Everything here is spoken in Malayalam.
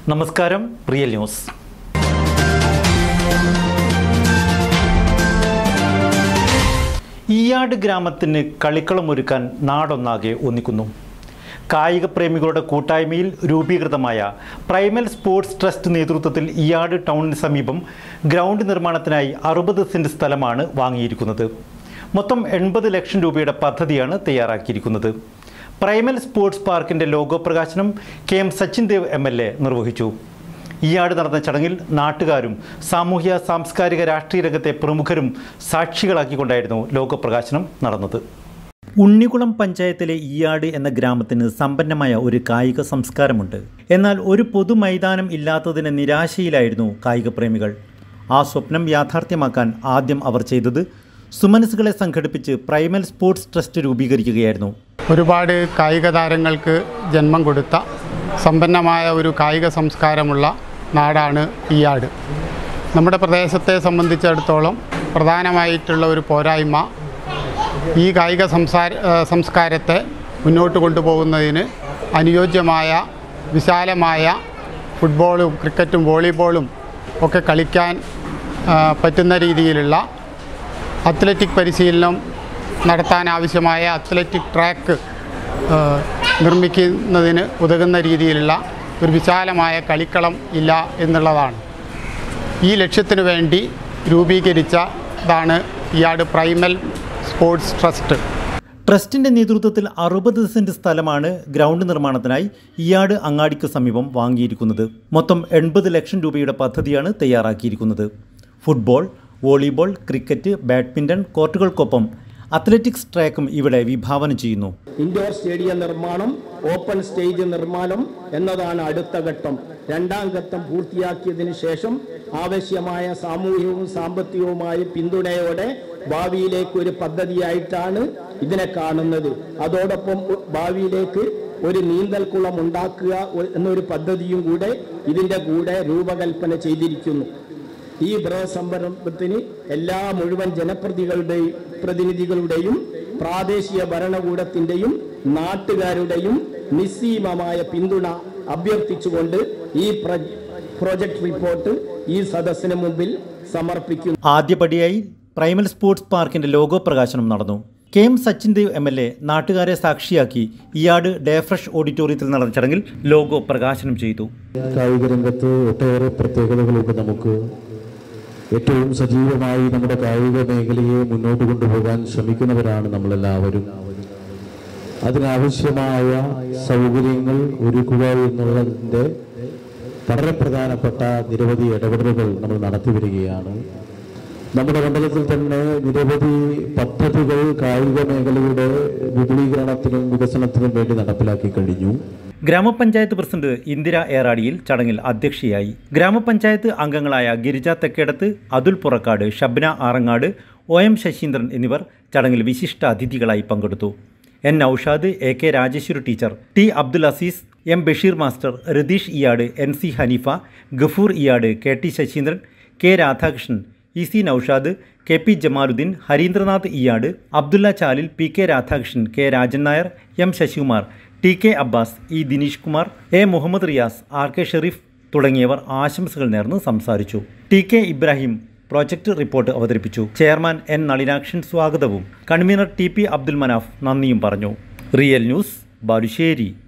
നമസ്കാരം റിയൽ ന്യൂസ് ഈയാട് ഗ്രാമത്തിന് കളിക്കളമൊരുക്കാൻ നാടൊന്നാകെ ഒന്നിക്കുന്നു കായിക പ്രേമികളുടെ കൂട്ടായ്മയിൽ രൂപീകൃതമായ പ്രൈമൽ സ്പോർട്സ് ട്രസ്റ്റ് നേതൃത്വത്തിൽ ഈയാട് ടൗണിന് സമീപം ഗ്രൗണ്ട് നിർമ്മാണത്തിനായി അറുപത് സെൻറ് സ്ഥലമാണ് വാങ്ങിയിരിക്കുന്നത് മൊത്തം എൺപത് ലക്ഷം രൂപയുടെ പദ്ധതിയാണ് തയ്യാറാക്കിയിരിക്കുന്നത് പ്രൈമൽ സ്പോർട്സ് പാർക്കിൻ്റെ ലോഗോ പ്രകാശനം K M Sachin Dev M L A നിർവഹിച്ചു ഈയാട് നടന്ന ചടങ്ങിൽ നാട്ടുകാരും സാമൂഹ്യ സാംസ്കാരിക രാഷ്ട്രീയ രംഗത്തെ പ്രമുഖരും സാക്ഷികളാക്കിക്കൊണ്ടായിരുന്നു ലോഗോ പ്രകാശനം നടന്നത് ഉണ്ണികുളം പഞ്ചായത്തിലെ ഈയാട് എന്ന ഗ്രാമത്തിന് സമ്പന്നമായ ഒരു കായിക സംസ്കാരമുണ്ട് എന്നാൽ ഒരു പൊതു മൈതാനം ഇല്ലാത്തതിന് നിരാശയിലായിരുന്നു കായിക പ്രേമികൾ ആ സ്വപ്നം യാഥാർത്ഥ്യമാക്കാൻ ആദ്യം അവർ ചെയ്തത് സുമനസുകളെ സംഘടിപ്പിച്ച് പ്രൈമൽ സ്പോർട്സ് ട്രസ്റ്റ് രൂപീകരിക്കുകയായിരുന്നു ഒരുപാട് കായിക താരങ്ങൾക്ക് ജന്മം കൊടുത്ത സമ്പന്നമായ ഒരു കായിക സംസ്കാരമുള്ള നാടാണ് ഈയാട് നമ്മുടെ പ്രദേശത്തെ സംബന്ധിച്ചിടത്തോളം പ്രധാനമായിട്ടുള്ള ഒരു പോരായ്മ ഈ കായിക സംസാര ഏഹ് സംസ്കാരത്തെ മുന്നോട്ട് കൊണ്ടുപോകുന്നതിന് അനുയോജ്യമായ വിശാലമായ ഫുട്ബോളും ക്രിക്കറ്റും വോളിബോളും ഒക്കെ കളിക്കാൻ ആ, പറ്റുന്ന രീതിയിലുള്ള അത്ലറ്റിക് പരിശീലനം നടത്താൻ ആവശ്യമായ അത്ലറ്റിക് ട്രാക്ക് ആ, നിർമ്മിക്കുന്നതിന് ഉതകുന്ന രീതിയിലുള്ള ഒരു വിശാലമായ കളിക്കളം ഇല്ല എന്നുള്ളതാണ് ഈ ലക്ഷ്യത്തിനു വേണ്ടി രൂപീകരിച്ചതാണ് ഇയാട് പ്രൈമൽ സ്പോർട്സ് ട്രസ്റ്റ് ട്രസ്റ്റിന്റെ നേതൃത്വത്തിൽ അറുപത് സെന്റ് സ്ഥലമാണ് ഗ്രൗണ്ട് നിർമ്മാണത്തിനായി ഇയാട് അങ്ങാടിക്ക് സമീപം വാങ്ങിയിരിക്കുന്നത് മൊത്തം എൺപത് ലക്ഷം രൂപയുടെ പദ്ധതിയാണ് തയ്യാറാക്കിയിരിക്കുന്നത് ഫുട്ബോൾ വോളിബോൾ ക്രിക്കറ്റ് ബാഡ്മിൻ്റൺ കോർട്ടുകൾക്കൊപ്പം അത്ലറ്റിക്സ് ട്രാക്കും ഇവിടെ വിഭാവനം ചെയ്യുന്നു ഇൻഡോർ സ്റ്റേഡിയം നിർമ്മാണം ഓപ്പൺ സ്റ്റേജ് നിർമ്മാണം എന്നതാണ് അടുത്ത ഘട്ടം രണ്ടാം ഘട്ടം പൂർത്തിയാക്കിയതിനു ശേഷം ആവശ്യമായ സാമൂഹികവും സാമ്പത്തികവുമായ പിന്തുണയോടെ ഭാവിയിലേക്ക് ഒരു പദ്ധതിയായിട്ടാണ് ഇതിനെ കാണുന്നത് അതോടൊപ്പം ഉ- ഭാവിയിലേക്ക് ഒരു നീന്തൽക്കുളം ഉണ്ടാക്കുക ഒ- എന്നൊരു പദ്ധതിയും കൂടെ ഇതിൻ്റെ കൂടെ രൂപകൽപ്പന ചെയ്തിരിക്കുന്നു ഈ ബൃഹത് സംരംഭത്തിന് എല്ലാ മുഴുവൻ ജനപ്രതികളുടെയും പ്രതിനിധികളുടെയും പ്രാദേശിക ഭരണകൂടത്തിന്റെയും നാട്ടുകാരുടെയും നിസ്സീമമായ പിന്തുണ അഭ്യർത്ഥിച്ചുകൊണ്ട് ഈ പ്ര- പ്രോജക്ട് റിപ്പോർട്ട് ഈ സദസ്സിന് മുമ്പിൽ സമർപ്പിക്കുന്നു ആദ്യപടിയായി പ്രൈമൽ സ്പോർട്സ് പാർക്കിന്റെ ലോഗോ പ്രകാശനം നടന്നു K M Sachin Dev M L A നാട്ടുകാരെ സാക്ഷിയാക്കി ഇയാട് ഡേഫ്രഷ് ഓഡിറ്റോറിയത്തിൽ നടന്ന ചടങ്ങിൽ ലോഗോ പ്രകാശനം ചെയ്തു കായിക രംഗത്ത് ഒട്ടേറെ പ്രത്യേകതകളുണ്ട് നമുക്ക് ഏറ്റവും സജീവമായി നമ്മുടെ കായിക മേഖലയെ മുന്നോട്ട് കൊണ്ടുപോകാൻ ശ്രമിക്കുന്നവരാണ് നമ്മളെല്ലാവരും അതിനാവശ്യമായ സൗകര്യങ്ങൾ ഒരുക്കുക എന്നുള്ളതിൻ്റെ വളരെ പ്രധാനപ്പെട്ട നിരവധി ഇടപെടലുകൾ നമ്മൾ നടത്തി വരികയാണ് നമ്മുടെ മണ്ഡലത്തിൽ തന്നെ നിരവധി പദ്ധതികൾ കായിക മേഖലയുടെ വിപുലീകരണത്തിനും വികസനത്തിനും വേണ്ടി നടപ്പിലാക്കി കഴിഞ്ഞു ഗ്രാമപഞ്ചായത്ത് പ്രസിഡന്റ് ഇന്ദിര ഏറാടിയിൽ ചടങ്ങിൽ അധ്യക്ഷയായി ഗ്രാമപഞ്ചായത്ത് അംഗങ്ങളായ ഗിരിജ തെക്കേടത്ത് അതുൽ പുറക്കാട് ഷബ്ന ആറങ്ങാട് ഒ എം ശശീന്ദ്രൻ എന്നിവർ ചടങ്ങിൽ വിശിഷ്ട അതിഥികളായി പങ്കെടുത്തു N Noushad A K Rajeshwari teacher T Abdul Azeez M Basheer master Ratheesh Iyad N C Haneefa Gafoor Iyad K T Sasheendran K Radhakrishnan E C Noushad K P Jamaluddin Harindranath Iyad Abdulla Chalil P K Radhakrishnan K Rajan Nair M Sasikumar T K Abbas E Dineesh Kumar A Muhammad Riyas R K Shareef തുടങ്ങിയവർ ആശംസകൾ നേർന്ന് സംസാരിച്ചു T K Ibrahim project report അവതരിപ്പിച്ചു ചെയർമാൻ എൻ നളിനാക്ഷൻ സ്വാഗതവും convener T P Abdul Manaf നന്ദിയും പറഞ്ഞു റിയൽ ന്യൂസ് ബാലുശ്ശേരി